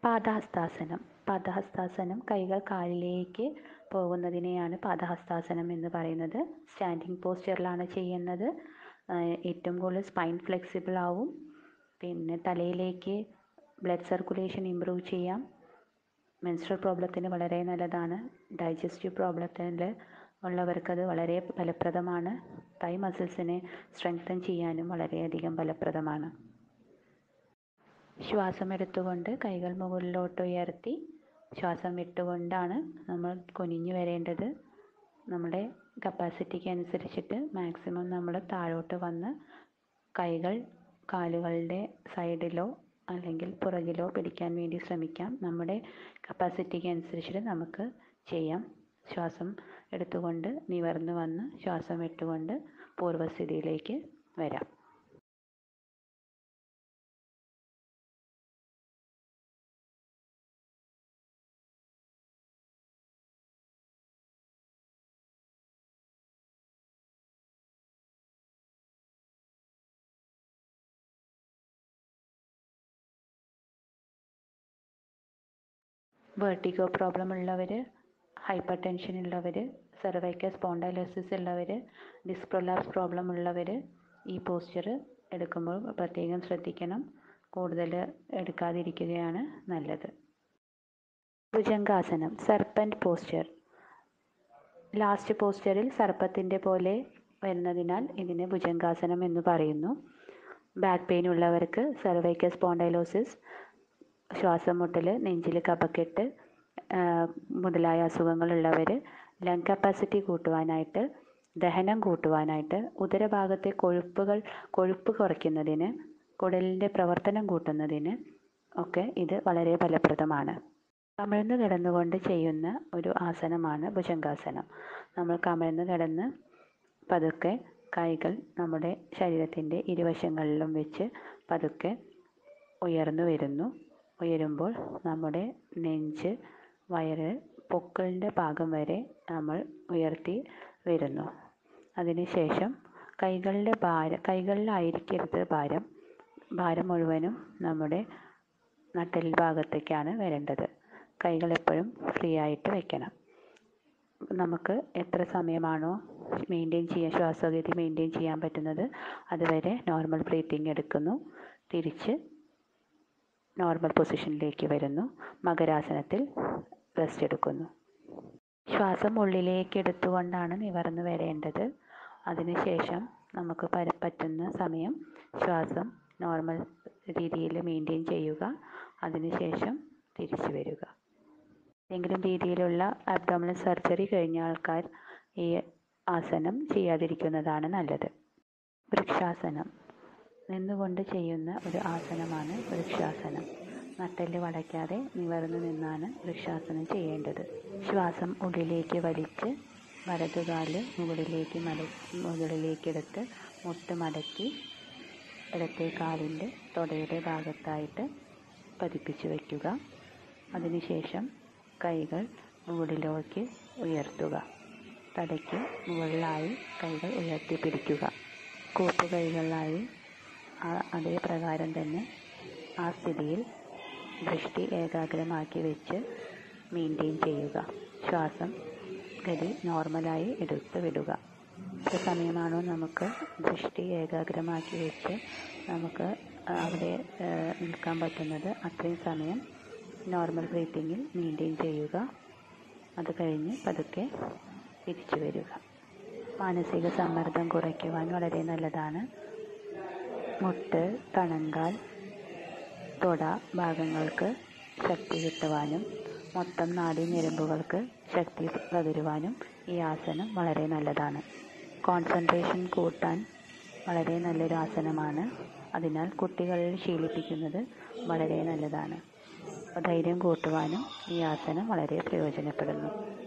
പാദഹസ്താസനം പാദഹസ്താസനം കൈകൾ കാലിലേക്ക് പോകുന്നതിനെയാണ് പാദഹസ്താസനം എന്ന് പറയുന്നത് സ്റ്റാൻഡിങ് പോസ്ചറിലാണ് ചെയ്യുന്നത് ഏറ്റവും കൂടുതൽ സ്പൈൻ ഫ്ലെക്സിബിൾ ആവും പിന്നെ തലയിലേക്ക് ബ്ലഡ് സർക്കുലേഷൻ ഇമ്പ്രൂവ് ചെയ്യാം മെൻസ്ട്രൽ പ്രോബ്ലത്തിന് വളരെ നല്ലതാണ് ഡൈജസ്റ്റീവ് പ്രോബ്ലത്തിൽ ഉള്ളവർക്കത് വളരെ ഫലപ്രദമാണ് തൈ മസിൽസിനെ സ്ട്രെങ്തൻ ചെയ്യാനും വളരെയധികം ഫലപ്രദമാണ് ശ്വാസം എടുത്തുകൊണ്ട് കൈകൾ മുകളിലോട്ട് ഉയർത്തി ശ്വാസം വിട്ടുകൊണ്ടാണ് നമ്മൾ കുനിഞ്ഞു വരേണ്ടത് നമ്മുടെ കപ്പാസിറ്റിക്ക് അനുസരിച്ചിട്ട് മാക്സിമം നമ്മൾ താഴോട്ട് വന്ന് കൈകൾ കാലുകളുടെ സൈഡിലോ അല്ലെങ്കിൽ പുറകിലോ പിടിക്കാൻ വേണ്ടി ശ്രമിക്കാം നമ്മുടെ കപ്പാസിറ്റിക്ക് അനുസരിച്ചിട്ട് നമുക്ക് ചെയ്യാം ശ്വാസം എടുത്തുകൊണ്ട് നിവർന്ന് വന്ന് ശ്വാസം വിട്ടുകൊണ്ട് പൂർവ്വസ്ഥിതിയിലേക്ക് വരാം വെർട്ടിഗോ പ്രോബ്ലം ഉള്ളവർ ഹൈപ്പർ ടെൻഷൻ ഉള്ളവർ സെർവൈക്കൽ സ്പോണ്ടൈലോസിസ് ഉള്ളവർ ഡിസ്പ്രൊലാപ്സ് പ്രോബ്ലം ഉള്ളവർ ഈ പോസ്ചർ എടുക്കുമ്പോൾ പ്രത്യേകം ശ്രദ്ധിക്കണം കൂടുതൽ എടുക്കാതിരിക്കുകയാണ് നല്ലത് ഭുജംഗാസനം സർപ്പൻറ്റ് പോസ്ചർ ലാസ്റ്റ് പോസ്ചറിൽ സർപ്പത്തിൻ്റെ പോലെ വരുന്നതിനാൽ ഇതിന് ഭുജംഗാസനം എന്ന് പറയുന്നു ബാക്ക് പെയിൻ ഉള്ളവർക്ക് സെർവൈക്കൽ സ്പോണ്ടൈലോസിസ് ശ്വാസം മുട്ടൽ നെഞ്ചിൽ കഫക്കെട്ട് മുതലായ അസുഖങ്ങളുള്ളവർ ലങ് കപ്പാസിറ്റി കൂട്ടുവാനായിട്ട് ദഹനം കൂട്ടുവാനായിട്ട് ഉദരഭാഗത്തെ കൊഴുപ്പുകൾ കൊഴുപ്പ് കുറയ്ക്കുന്നതിന് കുടലിൻ്റെ പ്രവർത്തനം കൂട്ടുന്നതിന് ഒക്കെ ഇത് വളരെ ഫലപ്രദമാണ് കമിഴ്ന്ന് കിടന്നുകൊണ്ട് ചെയ്യുന്ന ഒരു ആസനമാണ് ഭുജംഗാസനം നമ്മൾ കമിഴ്ന്ന് കിടന്ന് പതുക്കെ കൈകൾ നമ്മുടെ ശരീരത്തിൻ്റെ ഇരുവശങ്ങളിലും വെച്ച് പതുക്കെ ഉയർന്നു വരുന്നു ഉയരുമ്പോൾ നമ്മുടെ നെഞ്ച് വയറ് പൊക്കിളിൻ്റെ ഭാഗം വരെ നമ്മൾ ഉയർത്തി വരുന്നു അതിനുശേഷം കൈകളുടെ ഭാരം കൈകളിലായിരിക്കരുത് ഭാരം ഭാരം മുഴുവനും നമ്മുടെ നട്ടൽ ഭാഗത്തേക്കാണ് വരേണ്ടത് കൈകൾ എപ്പോഴും ഫ്രീ ആയിട്ട് വെക്കണം നമുക്ക് എത്ര സമയമാണോ മെയിൻറ്റെയിൻ ചെയ്യാൻ ശ്വാസഗതി മെയിൻറ്റെയിൻ ചെയ്യാൻ പറ്റുന്നത് അതുവരെ നോർമൽ ബ്രീത്തിങ് എടുക്കുന്നു തിരിച്ച് നോർമൽ പൊസിഷനിലേക്ക് വരുന്നു മകരാസനത്തിൽ റെസ്റ്റ് എടുക്കുന്നു ശ്വാസം ഉള്ളിലേക്ക് എടുത്തുകൊണ്ടാണ് നിവർന്നു വരേണ്ടത് അതിനുശേഷം നമുക്ക് പറ്റുന്ന സമയം ശ്വാസം നോർമൽ രീതിയിൽ മെയിൻറ്റെയിൻ ചെയ്യുക അതിനുശേഷം തിരിച്ചു വരിക ഏതെങ്കിലും രീതിയിലുള്ള അബ്ഡോമിനൽ സർജറി കഴിഞ്ഞ ആൾക്കാർ ഈ ആസനം ചെയ്യാതിരിക്കുന്നതാണ് നല്ലത് വൃക്ഷാസനം നിന്നുകൊണ്ട് ചെയ്യുന്ന ഒരു ആസനമാണ് വൃക്ഷാസനം നട്ടെല്ല് വളയ്ക്കാതെ നിവർന്നു നിന്നാണ് വൃക്ഷാസനം ചെയ്യേണ്ടത് ശ്വാസം ഉള്ളിലേക്ക് വലിച്ച് വലതുകാല് മുകളിലേക്ക് മല മുകളിലേക്കെടുത്ത് മുട്ട് മടക്കി ഇടത്തെ കാലിൻ്റെ തുടയുടെ ഭാഗത്തായിട്ട് പതിപ്പിച്ച് വയ്ക്കുക അതിനുശേഷം കൈകൾ മുകളിലേക്ക് ഉയർത്തുക തലയ്ക്ക് മുകളിലായി കൈകൾ ഉയർത്തി പിടിക്കുക കൂട്ടുകൈകളായി അതേ പ്രകാരം തന്നെ ആ സ്ഥിതിയിൽ ദൃഷ്ടി ഏകാഗ്രമാക്കി വെച്ച് മെയിൻറ്റെയിൻ ചെയ്യുക ശ്വാസം ഗതി നോർമലായി എടുത്ത് വിടുക എത്ര സമയമാണോ നമുക്ക് ദൃഷ്ടി ഏകാഗ്രമാക്കി വെച്ച് നമുക്ക് അവിടെ നിൽക്കാൻ പറ്റുന്നത് അത്രയും സമയം നോർമൽ ബ്രീത്തിങ്ങിൽ മെയിൻറ്റെയിൻ ചെയ്യുക അത് കഴിഞ്ഞ് പതുക്കെ തിരിച്ചു വരിക മാനസിക സമ്മർദ്ദം കുറയ്ക്കുവാൻ വളരെ നല്ലതാണ് മുട്ട് കണങ്കാൽ തുട ഭാഗങ്ങൾക്ക് ശക്തി കിട്ടുവാനും മൊത്തം നാഡീ ഞരമ്പുകൾക്ക് ശക്തി പകരുവാനും ഈ ആസനം വളരെ നല്ലതാണ് കോൺസെൻട്രേഷൻ കൂട്ടാൻ വളരെ നല്ലൊരു ആസനമാണ് അതിനാൽ കുട്ടികളിൽ ശീലിപ്പിക്കുന്നത് വളരെ നല്ലതാണ് ധൈര്യം കൂട്ടുവാനും ഈ ആസനം വളരെ പ്രയോജനപ്പെടുന്നു